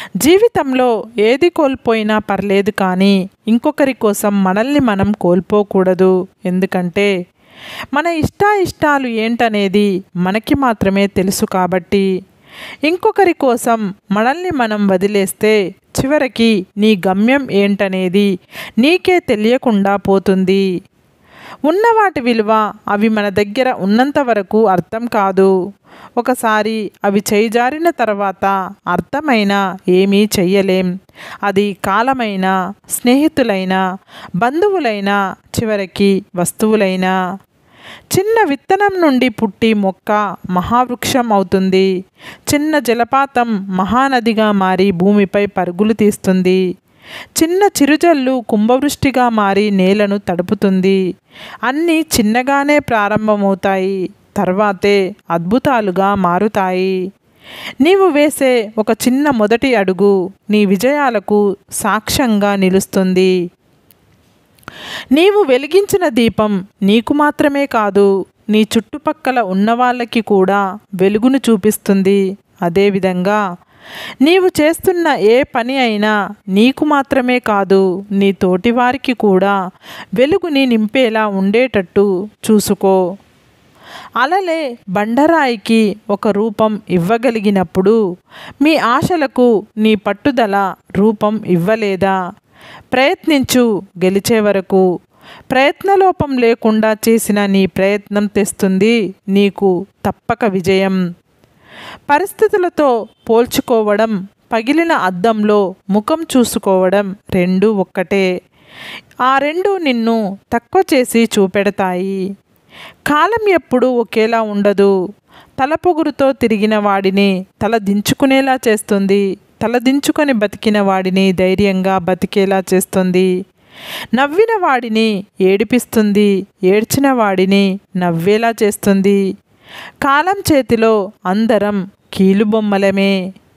జీవితంలో ఏది కోల్పోయినా పర్లేదు కానీ ఇంకొకరి కోసం మనల్ని మనం కోల్పోకూడదు ఎందుకంటే మన ఇష్టాయిష్టాలు ఏంటనేది మనకి మాత్రమే తెలుసు కాబట్టి ఇంకొకరి కోసం మనల్ని మనం వదిలేస్తే చివరికి నీ గమ్యం ఏంటనేది నీకే తెలియకుండా పోతుంది ఉన్న వాటి విలువ అవి మన దగ్గర ఉన్నంత వరకు అర్థం కాదు ఒకసారి అవి చేయిజారిన తర్వాత అర్థమైన ఏమీ చెయ్యలేం అది కాలమైనా స్నేహితులైనా బంధువులైనా చివరికి వస్తువులైనా చిన్న విత్తనం నుండి పుట్టి మొక్క మహావృక్షం అవుతుంది చిన్న జలపాతం మహానదిగా మారి భూమిపై పరుగులు తీస్తుంది చిన్న చిరుజల్లు కుంభవృష్టిగా మారి నేలను తడుపుతుంది అన్నీ చిన్నగానే ప్రారంభమవుతాయి తర్వాతే అద్భుతాలుగా మారుతాయి నీవు వేసే ఒక చిన్న మొదటి అడుగు నీ విజయాలకు సాక్ష్యంగా నిలుస్తుంది నీవు వెలిగించిన దీపం నీకు మాత్రమే కాదు నీ చుట్టుపక్కల ఉన్న వాళ్ళకి కూడా వెలుగును చూపిస్తుంది అదేవిధంగా నీవు చేస్తున్న ఏ పని అయినా నీకు మాత్రమే కాదు నీ తోటివారికి కూడా వెలుగుని నింపేలా ఉండేటట్టు చూసుకో అలలే బండరాయికి ఒక రూపం ఇవ్వగలిగినప్పుడు మీ ఆశలకు నీ పట్టుదల రూపం ఇవ్వలేదా ప్రయత్నించు గెలిచే వరకు ప్రయత్నలోపం లేకుండా చేసిన నీ ప్రయత్నం తెస్తుంది నీకు తప్పక విజయం పరిస్థితులతో పోల్చుకోవడం పగిలిన అద్దంలో ముఖం చూసుకోవడం రెండు ఒక్కటే ఆ రెండు నిన్ను తక్కువ చేసి చూపెడతాయి కాలం ఎప్పుడూ ఒకేలా ఉండదు తలపొగురుతో తిరిగిన వాడిని తల దించుకునేలా చేస్తుంది తల దించుకొని బతికిన వాడిని ధైర్యంగా బతికేలా చేస్తుంది నవ్విన వాడిని ఏడిపిస్తుంది ఏడ్చిన వాడిని నవ్వేలా చేస్తుంది కాలం చేతిలో అందరం కీలుబొమ్మలమే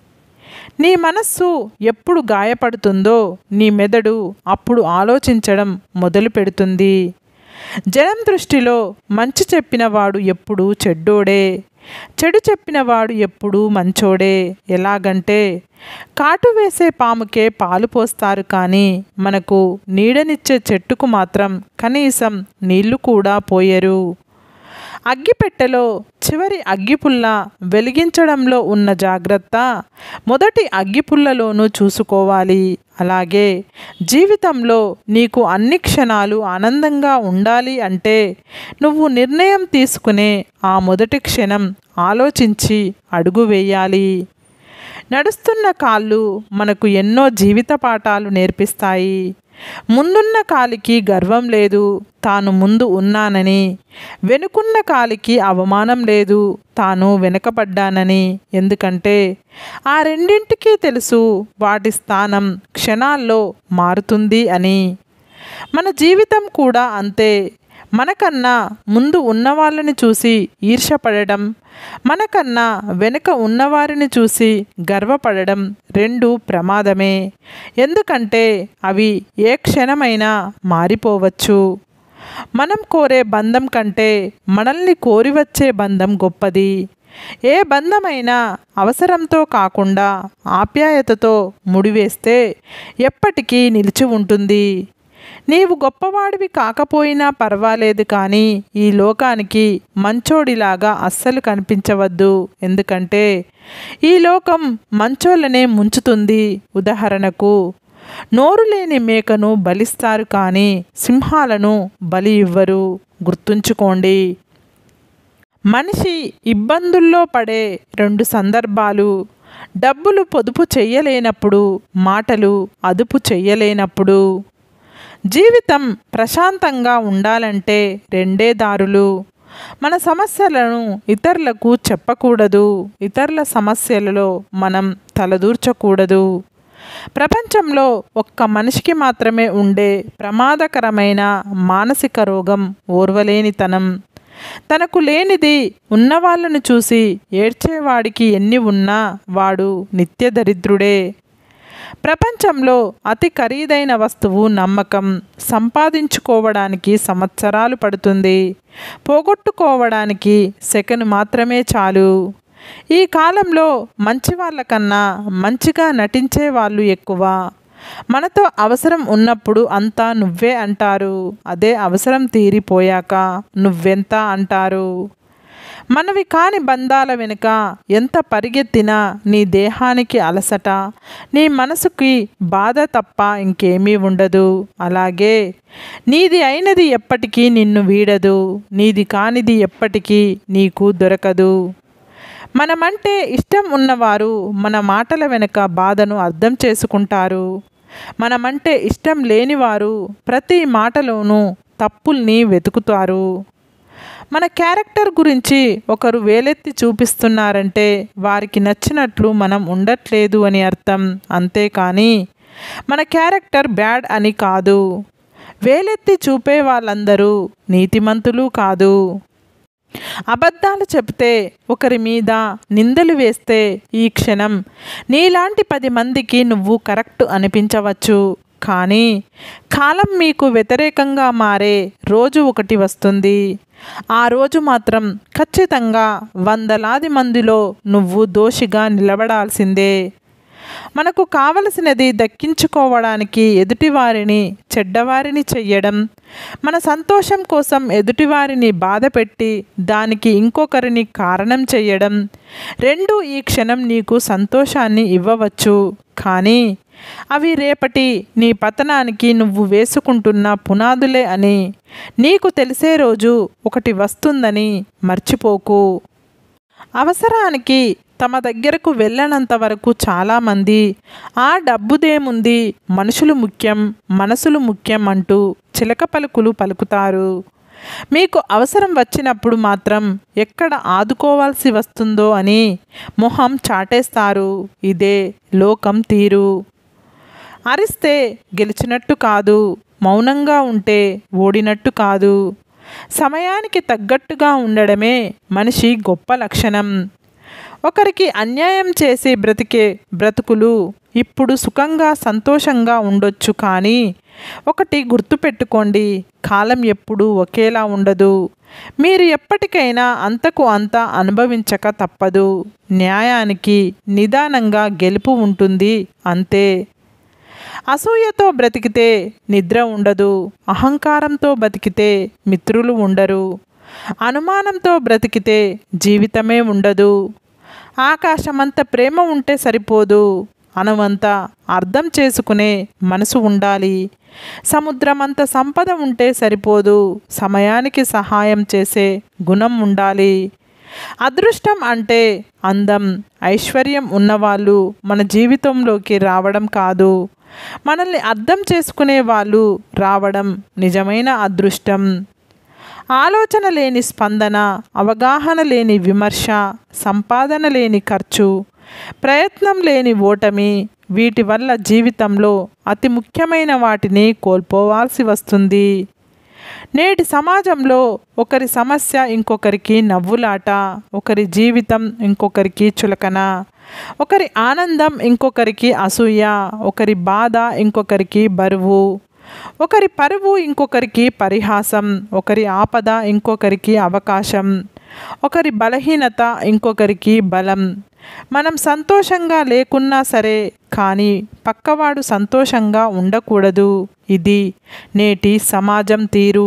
నీ మనస్సు ఎప్పుడు గాయపడుతుందో నీ మెదడు అప్పుడు ఆలోచించడం మొదలు పెడుతుంది జనం దృష్టిలో మంచి చెప్పినవాడు ఎప్పుడు చెడ్డోడే చెడు చెప్పినవాడు ఎప్పుడు మంచోడే ఎలాగంటే కాటు వేసే పాముకే పాలు పోస్తారు కానీ మనకు నీడనిచ్చే చెట్టుకు మాత్రం కనీసం నీళ్లు కూడా పోయరు అగ్గిపెట్టెలో చివరి అగ్గిపుల్ల వెలిగించడంలో ఉన్న జాగ్రత్త మొదటి అగ్గిపుల్లలోనూ చూసుకోవాలి అలాగే జీవితంలో నీకు అన్ని క్షణాలు ఆనందంగా ఉండాలి అంటే నువ్వు నిర్ణయం తీసుకునే ఆ మొదటి క్షణం ఆలోచించి అడుగు వేయాలి నడుస్తున్న కాళ్ళు మనకు ఎన్నో జీవిత పాఠాలు నేర్పిస్తాయి ముందున్న కాలికి గర్వం లేదు తాను ముందు ఉన్నానని వెనుకున్న కాలికి అవమానం లేదు తాను వెనకబడ్డానని ఎందుకంటే ఆ రెండింటికి తెలుసు వాటి స్థానం క్షణాల్లో మారుతుంది అని మన జీవితం కూడా అంతే మనకన్నా ముందు ఉన్నవాళ్ళని చూసి ఈర్షపడడం మనకన్నా వెనుక ఉన్నవారిని చూసి గర్వపడడం రెండు ప్రమాదమే ఎందుకంటే అవి ఏ క్షణమైనా మారిపోవచ్చు మనం కోరే బంధం కంటే మనల్ని కోరి వచ్చే బంధం గొప్పది ఏ బంధమైనా అవసరంతో కాకుండా ఆప్యాయతతో ముడివేస్తే ఎప్పటికీ నిలిచి ఉంటుంది నీవు గొప్పవాడివి కాకపోయినా పర్వాలేదు కానీ ఈ లోకానికి మంచోడిలాగా అస్సలు కనిపించవద్దు ఎందుకంటే ఈ లోకం మంచోళ్ళనే ముంచుతుంది ఉదాహరణకు నోరు లేని మేకను బలిస్తారు కానీ సింహాలను బలి ఇవ్వరు గుర్తుంచుకోండి మనిషి ఇబ్బందుల్లో పడే రెండు సందర్భాలు డబ్బులు పొదుపు చెయ్యలేనప్పుడు మాటలు అదుపు చెయ్యలేనప్పుడు జీవితం ప్రశాంతంగా ఉండాలంటే రెండే దారులు మన సమస్యలను ఇతరులకు చెప్పకూడదు ఇతరుల సమస్యలలో మనం తలదూర్చకూడదు ప్రపంచంలో ఒక్క మనిషికి మాత్రమే ఉండే ప్రమాదకరమైన మానసిక రోగం ఓర్వలేనితనం తనకు లేనిది ఉన్నవాళ్ళను చూసి ఏడ్చేవాడికి ఎన్ని ఉన్నా వాడు నిత్య దరిద్రుడే ప్రపంచంలో అతి ఖరీదైన వస్తువు నమ్మకం సంపాదించుకోవడానికి సంవత్సరాలు పడుతుంది పోగొట్టుకోవడానికి సెకను మాత్రమే చాలు ఈ కాలంలో మంచి వాళ్ళకన్నా మంచిగా నటించే వాళ్ళు ఎక్కువ మనతో అవసరం ఉన్నప్పుడు అంతా నువ్వే అంటారు అదే అవసరం తీరిపోయాక నువ్వెంత అంటారు మనవి కాని బంధాల వెనుక ఎంత పరిగెత్తినా నీ దేహానికి అలసట నీ మనసుకి బాధ తప్ప ఇంకేమీ ఉండదు అలాగే నీది అయినది ఎప్పటికీ నిన్ను వీడదు నీది కానిది ఎప్పటికీ నీకు దొరకదు మనమంటే ఇష్టం ఉన్నవారు మన మాటల వెనుక బాధను అర్థం చేసుకుంటారు మనమంటే ఇష్టం లేనివారు ప్రతి మాటలోనూ తప్పుల్ని వెతుకుతారు మన క్యారెక్టర్ గురించి ఒకరు వేలెత్తి చూపిస్తున్నారంటే వారికి నచ్చినట్లు మనం ఉండట్లేదు అని అర్థం అంతేకాని మన క్యారెక్టర్ బ్యాడ్ అని కాదు వేలెత్తి చూపే వాళ్ళందరూ నీతిమంతులు కాదు అబద్ధాలు చెప్తే ఒకరి మీద నిందలు వేస్తే ఈ క్షణం నీలాంటి పది మందికి నువ్వు కరెక్ట్ అనిపించవచ్చు కానీ కాలం మీకు వ్యతిరేకంగా మారే రోజు ఒకటి వస్తుంది ఆ రోజు మాత్రం ఖచ్చితంగా వందలాది మందిలో నువ్వు దోషిగా నిలబడాల్సిందే మనకు కావలసినది దక్కించుకోవడానికి ఎదుటివారిని చెడ్డవారిని చెయ్యడం మన సంతోషం కోసం ఎదుటివారిని బాధపెట్టి దానికి ఇంకొకరిని కారణం చెయ్యడం రెండు ఈ క్షణం నీకు సంతోషాన్ని ఇవ్వవచ్చు కానీ అవి రేపటి నీ పతనానికి నువ్వు వేసుకుంటున్న పునాదులే అని నీకు తెలిసే రోజు ఒకటి వస్తుందని మర్చిపోకు అవసరానికి తమ దగ్గరకు వెళ్ళనంత వరకు చాలామంది ఆ డబ్బుదేముంది మనుషులు ముఖ్యం మనసులు ముఖ్యం అంటూ చిలక పలుకులు పలుకుతారు మీకు అవసరం వచ్చినప్పుడు మాత్రం ఎక్కడ ఆదుకోవాల్సి వస్తుందో అని మొహం చాటేస్తారు ఇదే లోకం తీరు అరిస్తే గెలిచినట్టు కాదు మౌనంగా ఉంటే ఓడినట్టు కాదు సమయానికి తగ్గట్టుగా ఉండడమే మనిషి గొప్ప లక్షణం ఒకరికి అన్యాయం చేసి బ్రతికే బ్రతుకులు ఇప్పుడు సుఖంగా సంతోషంగా ఉండొచ్చు కానీ ఒకటి గుర్తుపెట్టుకోండి కాలం ఎప్పుడూ ఒకేలా ఉండదు మీరు ఎప్పటికైనా అంతకు అంత అనుభవించక తప్పదు న్యాయానికి నిదానంగా గెలుపు ఉంటుంది అంతే అసూయతో బ్రతికితే నిద్ర ఉండదు అహంకారంతో బతికితే మిత్రులు ఉండరు అనుమానంతో బ్రతికితే జీవితమే ఉండదు ఆకాశమంత ప్రేమ ఉంటే సరిపోదు అనువంత అర్థం చేసుకునే మనసు ఉండాలి సముద్రమంత సంపద ఉంటే సరిపోదు సమయానికి సహాయం చేసే గుణం ఉండాలి అదృష్టం అంటే అందం ఐశ్వర్యం ఉన్నవాళ్ళు మన జీవితంలోకి రావడం కాదు మనల్ని అర్థం చేసుకునే వాళ్ళు రావడం నిజమైన అదృష్టం ఆలోచన లేని స్పందన అవగాహన లేని విమర్శ సంపాదన లేని ఖర్చు ప్రయత్నం లేని ఓటమి వీటి వల్ల జీవితంలో అతి ముఖ్యమైన వాటిని కోల్పోవాల్సి వస్తుంది నేటి సమాజంలో ఒకరి సమస్య ఇంకొకరికి నవ్వులాట ఒకరి జీవితం ఇంకొకరికి చులకన ఒకరి ఆనందం ఇంకొకరికి అసూయ ఒకరి బాధ ఇంకొకరికి బరువు ఒకరి పరువు ఇంకొకరికి పరిహాసం ఒకరి ఆపద ఇంకొకరికి అవకాశం ఒకరి బలహీనత ఇంకొకరికి బలం మనం సంతోషంగా లేకున్నా సరే కానీ పక్కవాడు సంతోషంగా ఉండకూడదు ఇది నేటి సమాజం తీరు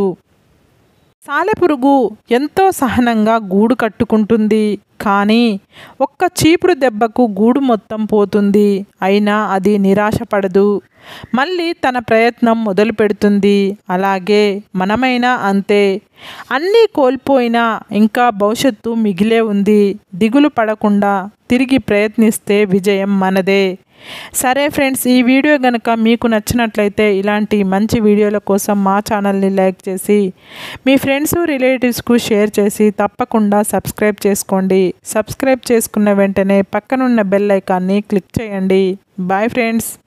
సాలెపురుగు ఎంతో సహనంగా గూడు కట్టుకుంటుంది కానీ ఒక్క చీపురు దెబ్బకు గూడు మొత్తం పోతుంది అయినా అది నిరాశపడదు మళ్ళీ తన ప్రయత్నం మొదలు పెడుతుంది అలాగే మనమైనా అంతే అన్నీ కోల్పోయినా ఇంకా భవిష్యత్తు మిగిలే ఉంది దిగులు పడకుండా తిరిగి ప్రయత్నిస్తే విజయం మనదే సరే ఫ్రెండ్స్ ఈ వీడియో కనుక మీకు నచ్చినట్లయితే ఇలాంటి మంచి వీడియోల కోసం మా ఛానల్ని లైక్ చేసి మీ ఫ్రెండ్స్ రిలేటివ్స్కు షేర్ చేసి తప్పకుండా సబ్స్క్రైబ్ చేసుకోండి సబ్స్క్రైబ్ చేసుకున్న వెంటనే పక్కనున్న బెల్ ఐకాన్ని క్లిక్ చేయండి బాయ్ ఫ్రెండ్స్